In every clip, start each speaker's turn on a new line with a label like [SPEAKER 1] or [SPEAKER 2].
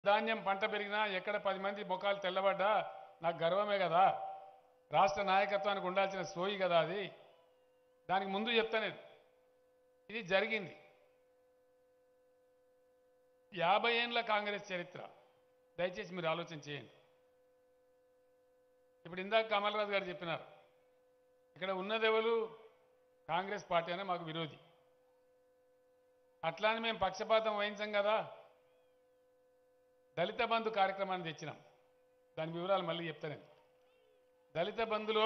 [SPEAKER 1] ధాన్యం పంట పెరిగినా ఎక్కడ పది మంది ముఖాలు తెల్లబడ్డా నాకు గర్వమే కదా రాష్ట్ర నాయకత్వానికి ఉండాల్సిన సోయి కదా అది దానికి ముందు చెప్తా నేను ఇది జరిగింది యాభై ఏండ్ల కాంగ్రెస్ చరిత్ర దయచేసి మీరు ఆలోచన చేయండి ఇప్పుడు ఇందాక కమలరాజు గారు చెప్పినారు ఇక్కడ ఉన్నదెవరు కాంగ్రెస్ పార్టీ అనే మాకు విరోధి అట్లానే మేము పక్షపాతం వహించాం కదా దళిత బంధు కార్యక్రమాన్ని తెచ్చినాం దాని వివరాలు మళ్ళీ చెప్తాను దళిత బంధులో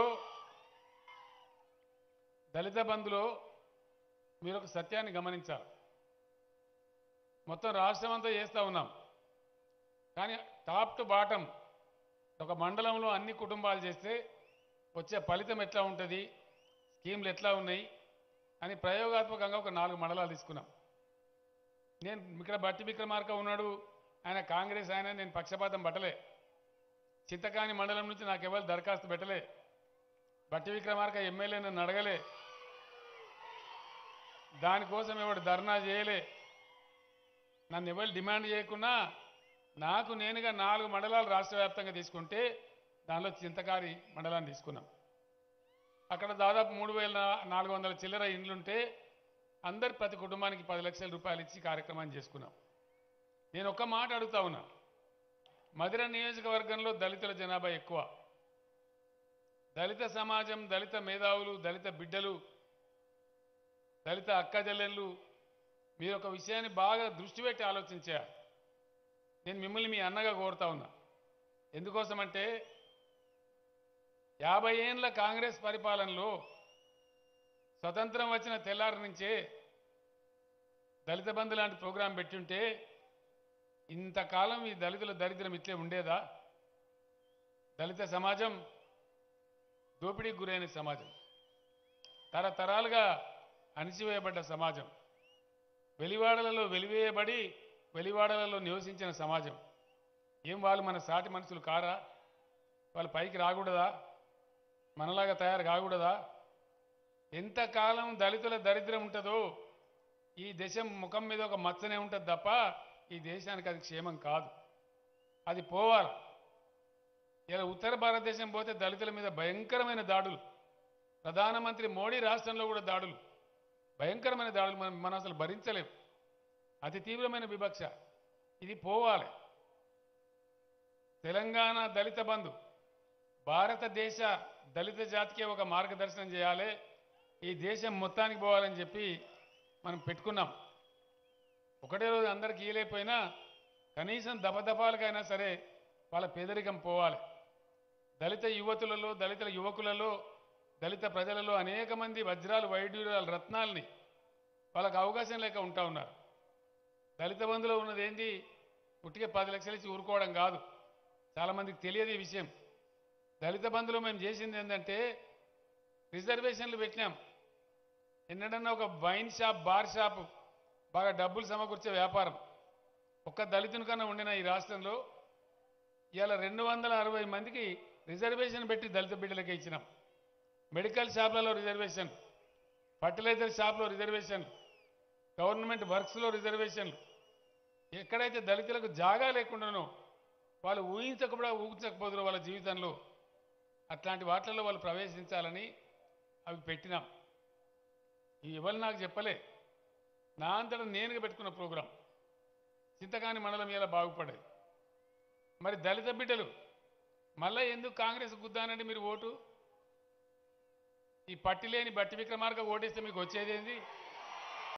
[SPEAKER 1] దళిత బంధులో మీరు ఒక సత్యాన్ని గమనించాలి మొత్తం రాష్ట్రం అంతా చేస్తూ ఉన్నాం కానీ టాప్ టు బాటం ఒక మండలంలో అన్ని కుటుంబాలు చేస్తే వచ్చే ఫలితం ఎట్లా ఉంటుంది స్కీమ్లు ఎట్లా ఉన్నాయి అని ప్రయోగాత్మకంగా ఒక నాలుగు మండలాలు తీసుకున్నాం నేను ఇక్కడ బట్టి విక్రమార్క ఉన్నాడు ఆయన కాంగ్రెస్ ఆయన నేను పక్షపాతం పట్టలే చింతకాని మండలం నుంచి నాకు ఎవరు దరఖాస్తు పెట్టలే బట్టి విక్రమార్క ఎమ్మెల్యే నన్ను అడగలే దానికోసం ఎవడు ధర్నా చేయలే నన్ను ఎవరు డిమాండ్ చేయకున్నా నాకు నేనుగా నాలుగు మండలాలు రాష్ట్ర వ్యాప్తంగా తీసుకుంటే దానిలో చింతకారి మండలాన్ని తీసుకున్నాం అక్కడ దాదాపు మూడు వేల నాలుగు వందల చిల్లర ఇండ్లుంటే అందరు ప్రతి కుటుంబానికి పది లక్షల రూపాయలు ఇచ్చి కార్యక్రమాన్ని చేసుకున్నాం నేను ఒక్క మాట అడుగుతా ఉన్నా మధుర నియోజకవర్గంలో దళితుల జనాభా ఎక్కువ దళిత సమాజం దళిత మేధావులు దళిత బిడ్డలు దళిత అక్క చెల్లెళ్ళు మీరు ఒక విషయాన్ని బాగా దృష్టి పెట్టి ఆలోచించారు నేను మిమ్మల్ని మీ అన్నగా కోరుతా ఉన్నా ఎందుకోసమంటే యాభై ఏండ్ల కాంగ్రెస్ పరిపాలనలో స్వతంత్రం వచ్చిన తెల్లారి నుంచే దళిత బంధు లాంటి ప్రోగ్రాం పెట్టుంటే ఇంతకాలం ఈ దళితుల దరిద్రం ఇట్లే ఉండేదా దళిత సమాజం దోపిడీకి గురైన సమాజం తరతరాలుగా అణిచివేయబడ్డ సమాజం వెలివాడలలో వెలివేయబడి వెలివాడలలో నివసించిన సమాజం ఏం వాళ్ళు మన సాటి మనుషులు కారా వాళ్ళు పైకి రాకూడదా మనలాగా తయారు కాకూడదా ఎంతకాలం దళితుల దరిద్రం ఉంటుందో ఈ దేశం ముఖం మీద ఒక మచ్చనే ఉంటుంది తప్ప ఈ దేశానికి అది క్షేమం కాదు అది పోవాలి ఇలా ఉత్తర భారతదేశం పోతే దళితుల మీద భయంకరమైన దాడులు ప్రధానమంత్రి మోడీ రాష్ట్రంలో కూడా దాడులు భయంకరమైన దాడులు మనం మనం అసలు భరించలేం అతి తీవ్రమైన వివక్ష ఇది పోవాలి తెలంగాణ దళిత బంధు భారతదేశ దళిత జాతికి ఒక మార్గదర్శనం చేయాలి ఈ దేశం మొత్తానికి పోవాలని చెప్పి మనం పెట్టుకున్నాం ఒకటే రోజు అందరికి ఇయలేకపోయినా కనీసం దపదపాలకైనా సరే వాళ్ళ పేదరికం పోవాలి దళిత యువతులలో దళిత యువకులలో దళిత ప్రజలలో అనేక మంది వజ్రాలు వైడ్యూరాలు రత్నాల్ని వాళ్ళకి అవకాశం లేక ఉంటా ఉన్నారు దళిత బంధులో ఉన్నది ఏంది పుట్టికే పది లక్షలు ఇచ్చి ఊరుకోవడం కాదు చాలామందికి తెలియదు ఈ విషయం దళిత బంధులో మేము చేసింది ఏంటంటే రిజర్వేషన్లు పెట్టినాం ఎన్నడన్నా ఒక వైన్ షాప్ బార్ షాపు బాగా డబ్బులు సమకూర్చే వ్యాపారం ఒక్క దళితుని కన్నా ఉండిన ఈ రాష్ట్రంలో ఇవాళ రెండు వందల అరవై మందికి రిజర్వేషన్ పెట్టి దళిత బిడ్డలకే ఇచ్చినాం మెడికల్ షాప్లలో రిజర్వేషన్ ఫర్టిలైజర్ షాప్లో రిజర్వేషన్ గవర్నమెంట్ వర్క్స్లో రిజర్వేషన్లు ఎక్కడైతే దళితులకు జాగా లేకుండానో వాళ్ళు ఊహించకుండా ఊహించకపోదురో వాళ్ళ జీవితంలో అట్లాంటి వాటిల్లో వాళ్ళు ప్రవేశించాలని అవి పెట్టినాం ఇవి ఎవరు నాకు చెప్పలే నా అంతటా నేనుగా పెట్టుకున్న ప్రోగ్రాం చింతకాని మండలం ఇలా బాగుపడేది మరి దళిత బిడ్డలు మళ్ళీ ఎందుకు కాంగ్రెస్ గుద్దానండి మీరు ఓటు ఈ పట్టి లేని బట్టి విక్రమార్క ఓటేస్తే మీకు వచ్చేది ఏంది